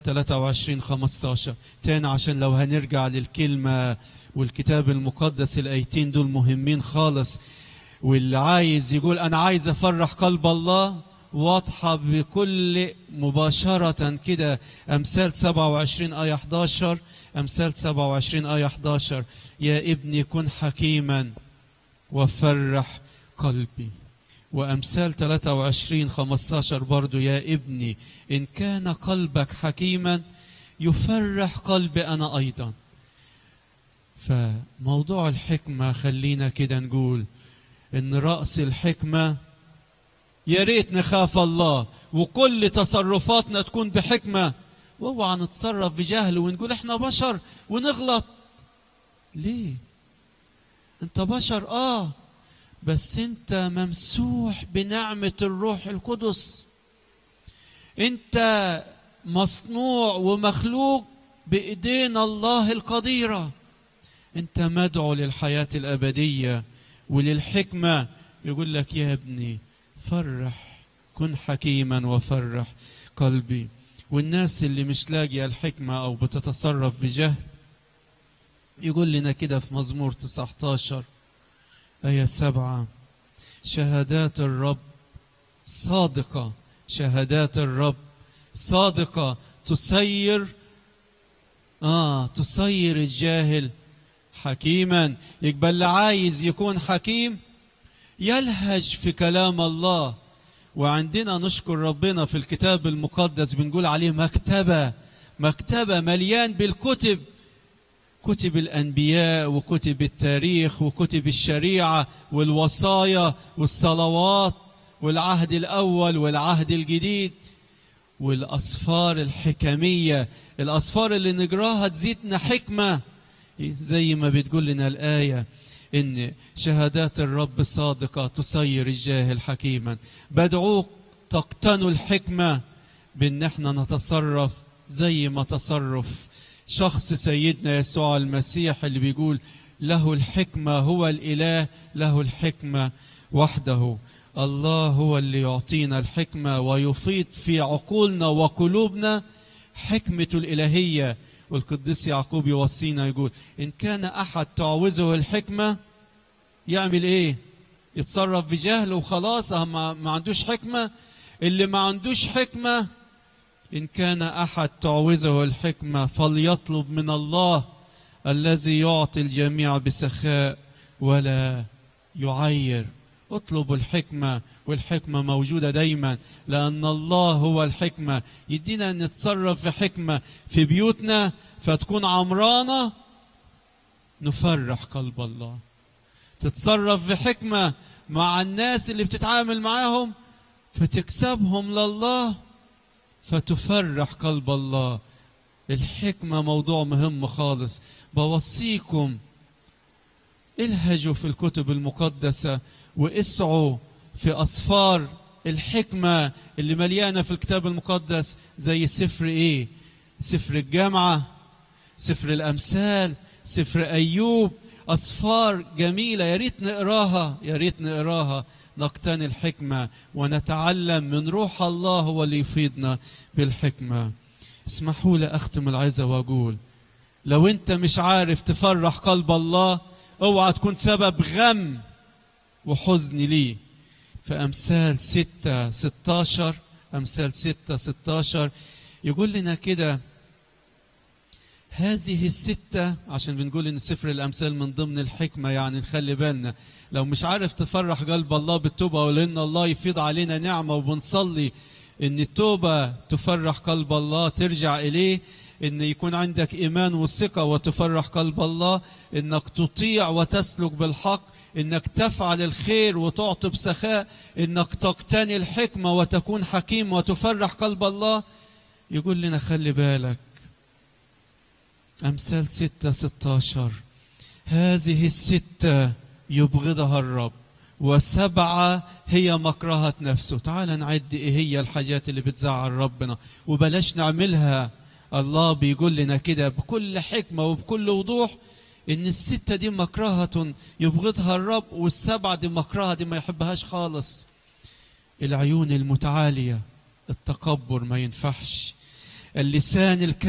23 15 تاني عشان لو هنرجع للكلمة والكتاب المقدس الآيتين دول مهمين خالص واللي عايز يقول أنا عايز أفرح قلب الله واضحة بكل مباشرة كده أمثال 27 آية 11 أمثال 27 آية 11 يا ابني كن حكيما وفرح قلبي وأمثال 23 15 برضو يا ابني إن كان قلبك حكيما يفرح قلبي أنا أيضا فموضوع الحكمة خلينا كده نقول إن رأس الحكمة يا ريت نخاف الله وكل تصرفاتنا تكون بحكمة واوعى نتصرف بجهل ونقول احنا بشر ونغلط ليه انت بشر اه بس انت ممسوح بنعمة الروح القدس انت مصنوع ومخلوق بايدين الله القديرة انت مدعو للحياة الابدية وللحكمة يقول لك يا ابني فرح كن حكيما وفرح قلبي والناس اللي مش لاقيه الحكمه او بتتصرف بجهل يقول لنا كده في مزمور 19 آية سبعة شهادات الرب صادقة شهادات الرب صادقة تسير آه تسير الجاهل حكيما يقبل اللي عايز يكون حكيم يلهج في كلام الله وعندنا نشكر ربنا في الكتاب المقدس بنقول عليه مكتبة مكتبة مليان بالكتب كتب الأنبياء وكتب التاريخ وكتب الشريعة والوصايا والصلوات والعهد الأول والعهد الجديد والأسفار الحكمية الأسفار اللي نقراها تزيدنا حكمة زي ما بتقول لنا الآية إن شهادات الرب صادقة تصير الجاهل حكيما بدعوك تقتنوا الحكمة بإن احنا نتصرف زي ما تصرف شخص سيدنا يسوع المسيح اللي بيقول له الحكمة هو الإله له الحكمة وحده الله هو اللي يعطينا الحكمة ويفيض في عقولنا وقلوبنا حكمة الإلهية والقديس يعقوب يوصينا يقول إن كان أحد تعوزه الحكمة يعمل إيه؟ يتصرف بجهل وخلاص ما, ما عندوش حكمة اللي ما عندوش حكمة إن كان أحد تعوزه الحكمة فليطلب من الله الذي يعطي الجميع بسخاء ولا يعير اطلبوا الحكمة والحكمة موجودة دايما لأن الله هو الحكمة يدينا نتصرف في حكمة في بيوتنا فتكون عمرانة نفرح قلب الله تتصرف في حكمة مع الناس اللي بتتعامل معاهم فتكسبهم لله فتفرح قلب الله الحكمة موضوع مهم خالص بوصيكم الهجوا في الكتب المقدسة واسعوا في أسفار الحكمة اللي مليانة في الكتاب المقدس زي سفر إيه؟ سفر الجامعة سفر الأمثال سفر أيوب أسفار جميلة يا ريت نقراها يا ريت نقراها نقتني الحكمة ونتعلم من روح الله هو اللي يفيدنا بالحكمة اسمحوا لي أختم العزة وأقول لو أنت مش عارف تفرح قلب الله اوعى تكون سبب غم وحزن ليه في أمثال ستة ستاشر أمثال ستة ستاشر يقول لنا كده هذه الستة عشان بنقول إن سفر الأمثال من ضمن الحكمة يعني نخلي بالنا لو مش عارف تفرح قلب الله بالتوبة ولأن الله يفيض علينا نعمة وبنصلي إن التوبة تفرح قلب الله ترجع إليه إن يكون عندك إيمان وثقة وتفرح قلب الله إنك تطيع وتسلك بالحق إنك تفعل الخير وتعطي بسخاء إنك تقتني الحكمة وتكون حكيم وتفرح قلب الله يقول لنا خلي بالك أمثال ستة ستاشر هذه الستة يبغضها الرب وسبعة هي مكرهة نفسه تعال نعد إيه هي الحاجات اللي بتزعل ربنا وبلاش نعملها الله بيقول لنا كده بكل حكمة وبكل وضوح إن الستة دي مكرهة يبغضها الرب والسبعة دي مكرهة دي ما يحبهاش خالص العيون المتعالية التكبر ما ينفعش اللسان الكامل